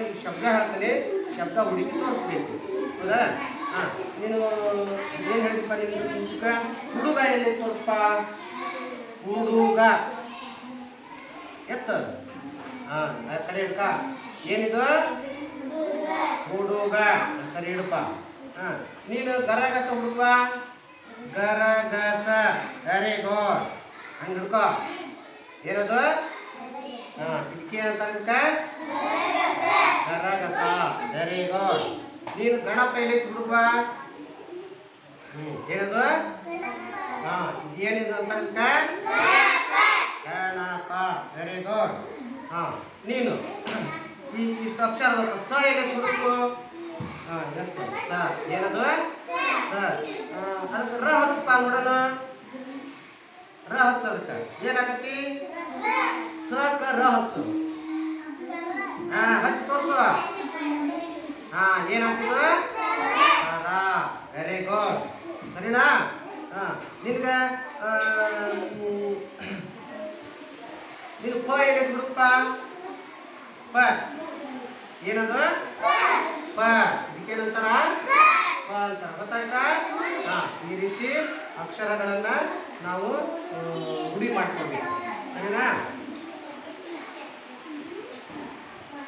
ಇಲ್ಲಿ ಶಬ್ದ ಹೇಳ್ತಾನೆ ಶಬ್ದ ಹುಡುಕಿ ತೋರಿಸ್ಬೇಕು ಹೌದಾ ಹಾಂ ನೀನು ಏನು ಹೇಳಿದಪ್ಪ ನೀನು ಹುಡುಗ ಹುಡುಗ ಎಲ್ಲಿ ತೋರಿಸ್ಪ ಹುಡುಗ ಎತ್ತ ಹಾಂ ಆ ಕಡೆ ಹಿಡ್ಕ ಏನಿದು ಹುಡುಗ ಸರಿ ಹಿಡಪ್ಪ ಹಾಂ ನೀನು ಗರಗಸ ಹುಡುಗ ಗರಗಸ ವೆರಿ ಗುಡ್ ಹಂಗೆ ಹಿಡ್ಕೋ ಏನದು ಹಾಂ ಇದಕ್ಕೆ ಅಂತ ಇದಕ್ಕೆ ಗರಗಸ ವೆರಿ ಗುಡ್ ನೀನು ಗಣಪ ಎಲ್ಲಿ ಹುಡುಗ ಹ್ಞೂ ಏನದು ಹಾಂ ಏನಿದು ಅಂತ ಇದಕ್ಕೆ ಗಣಪ ವೆರಿ ಗುಡ್ ಹಾಂ ನೀನು ಈ ಇಷ್ಟು ಅಕ್ಷರ ಅದಾವ. ಸ ಎಲ್ಲಿ ಹುಡುಕು ಹಾಂ ಎಸ್ ಸ ಏನದು ಸ ಆ, ಅದಕ್ಕೆ ರ ಹಚ್ಚಪ್ಪ ನೋಡೋಣ ರ ಹಚ್ಚ ಅದಕ್ಕೆ ಏನಾಗತ್ತಿ ಸ ಕ ರ ಹಚ್ಚು ಹಾಂ ಹಚ್ಚಿ ತೋರಿಸು ಹಾಂ ಏನಾಗ್ತದ ಸರ ವೆರಿ ಗುಡ್ ಸರಿನಾ ಹಾಂ ನಿನ್ಗೆ ಆ, ಹ್ಮ್, ನೀನು ಪ ಎಲ್ಲಿ ಹುಡುಕಪ್ಪ ಪ ಏನದು ಪ ಇದಕ್ಕೇನಂತಾರ ಪ ಅಂತಾರ ಗೊತ್ತಾಯ್ತಾ ಹಾ ಈ ರೀತಿ ಅಕ್ಷರಗಳನ್ನ ನಾವು ಆ, ರೂಢಿ ಮಾಡ್ಕೊಬೇಕು ಸರಿನಾ